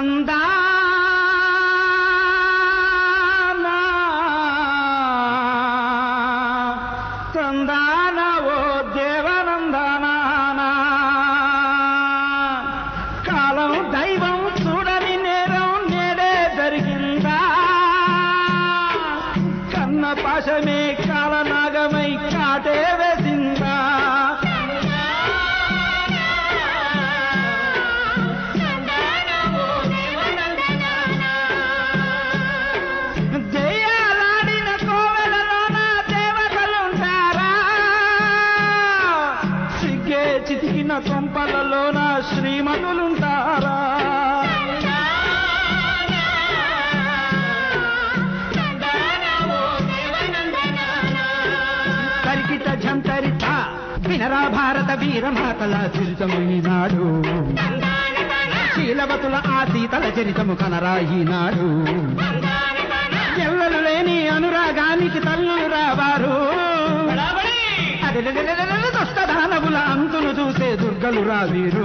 తందానా తందాన ఓ దేవనందనానా కాలం దైవం చూడని నేరం నేడే జరిగిందా కన్న పాశమే కాలనాగమై కాటే వేసిందా జయాలాడిన కోవెలలోన దేవతలుంటారా సిగ్గే చితికిన కొంపలలోన శ్రీమతులుంటారా తరికిట ఝంతరిత వినరా భారత వీరమాతల చరితము ఈనాడు శీలవతుల ఆ సీతల చరితము కనరా ఈనాడు ఎల్లలు లేని అనురాగానికి తల్లులు రావారు అరెరెరెరెరెరె దుష్టదానవుల అంతును చూసే దుర్గలు రావీరు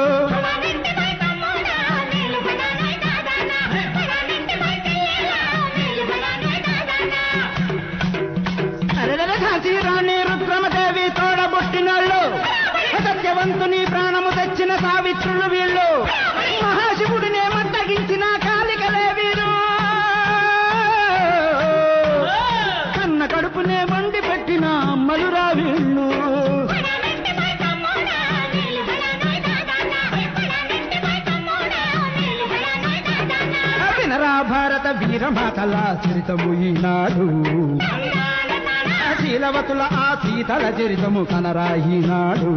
అరెరెరె ఝాన్సీ రాణి రుద్రమదేవి తోడబుట్టినోళ్ళు సత్యవంతుని ప్రాణము తెచ్చిన సావిత్రులు వీళ్ళు మహాశివుడినే మద్దగించిన కాలికలే వీరు కన్న కడుపునే మండి పెట్టిన అమ్మలురా వీళ్ళు వినరా భారత వీరమాతల చరితము ఈనాడు శీలవతుల ఆ సీతల చరితము కనరా ఈనాడు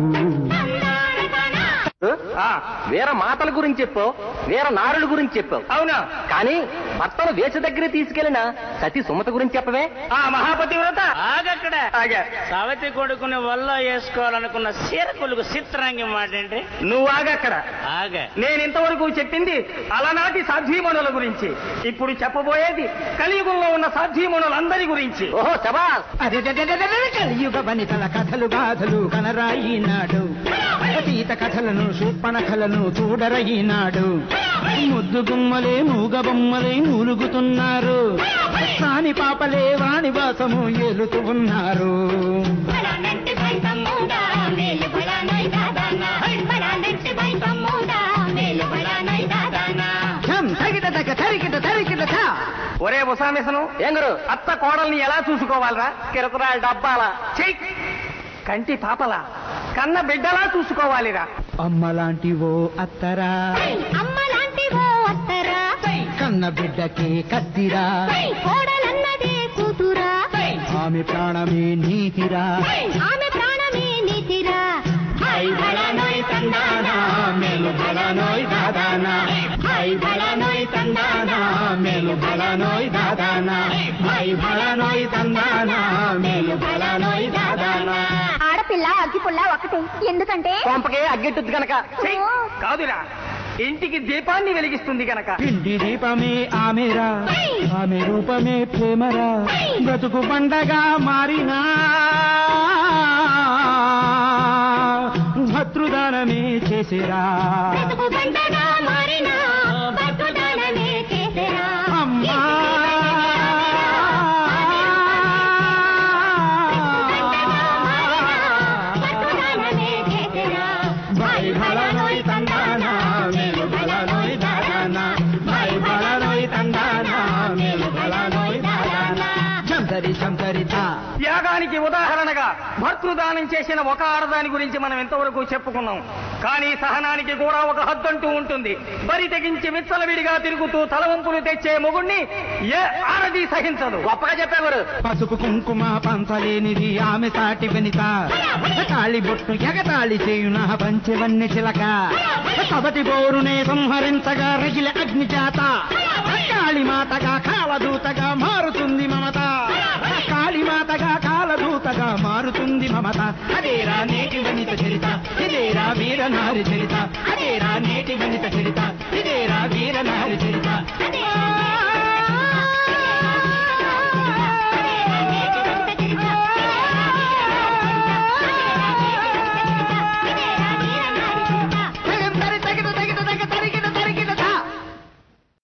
ఆ, వీర మాటల గురించి చెప్పావు వీర నారుల గురించి చెప్పావు అవునా కానీ భర్తను వేష దగ్గర తీసుకెళ్లిన సతీ సుమత గురించి చెప్పవే ఆ మహాపతివ్రత ఆగక్కడ ఆగా సవతి కొడుకుని వల్ల వేసుకోవాలనుకున్న సీరకులకు చిత్రాంగి మాట ఏంటి నువ్వు ఆగక్కడ ఆగ నేను ఇంతవరకు చెప్పింది అలనాటి సాధ్వీమణుల గురించి ఇప్పుడు చెప్పబోయేది కలియుగంలో ఉన్న సాధ్వీమణులందరి గురించి ఓహో శబాస్ అరెరెరెరెరెరె కలియుగ వనితల కథలు గాథలు కనరా ఈనాడు సీత కథలను శూర్పణ కథలను చూడర ఈనాడు ముద్దు గుమ్మలే మూగ బొమ్మలే మూలుగుతున్నారు సాని పాపలే వాణి వాసము ఏలుతూ ఉన్నారు ఝం, తగిట తగ, తరికిట తరికిట థ. ఒరే ఉసామిసను ఏం గురు అత్త కోడల్ని ఎలా చూసుకోవాలరా కిరకురాల డబ్బాలా చెయ్ కంటి పాపలా కన్న బిడ్డలా చూసుకోవాలిరా అమ్మలాంటి ఓ అత్తరా అమ్మలాంటివో అత్తరా కన్న బిడ్డకే కత్తిరా కోడలన్నదే కూతురా ఆమె ప్రాణమే నీతిరా ఆమె ప్రాణమే నీతిరా హై భలనోయ్ తందానా మేలు భలనోయ్ దాదానా హై భలనోయ్ తందానా మేలు భలనోయ్ దాదానా హై భలనోయ్ తందానా మేలు భలనోయ్ దాదానా ఆడపిల్ల అగ్గిపుల్ల ఒకటే ఎందుకంటే కొంపకే అగ్గెట్టుద్ది గనక చెయ్ కాదురా ఇంటికి దీపాన్ని వెలిగిస్తుంది గనక పిండి దీపమే ఆమెరా ఆమె రూపమే ప్రేమరా బ్రతుకు పండగా మారినా భద్రుదానమే చేసిరా బ్రతుకు బండగా మారిన భద్రదానమే చేసెరా. అమ్మా భద్రదానమే చేసెరా. భై భలనోయ్ తందానా మేలు భలనోయ్ దాదానా భై భలనోయ్ తందానా మేలు భలనోయ్ దాదానా చందరి చందరిత యాగానికి ఉదాహరణగా భర్తృదానం చేసిన ఒక ఆడదాని గురించి మనం ఎంతవరకు చెప్పుకున్నాం కానీ సహనానికి కూడా ఒక హద్దంటూ ఉంటుంది బరి తెగించి విచ్చలవిడిగా తిరుగుతూ తలవంపులు తెచ్చే మొగుణ్ణి ఏ ఆడది సహించదు గొప్పగా చెప్పేవారు పసుపు కుంకుమ పంచలేనిది ఆమె సాటి వనిత తాళి బొట్టు ఎగతాళి చేయున పంచవన్ని చిలక కబటి బోరునే సంహరించగా రగిల అగ్ని చేత కాళీమాతగా కాలదూతగా మారుతుంది మమత కాళీమాతగా కాలదూతగా మారుతుంది మమత అదేరా నేటి వనిత చరిత ఇదేరా వీర నారి చరిత అదేరా నేటి వనిత చరిత ఇదేరా వీర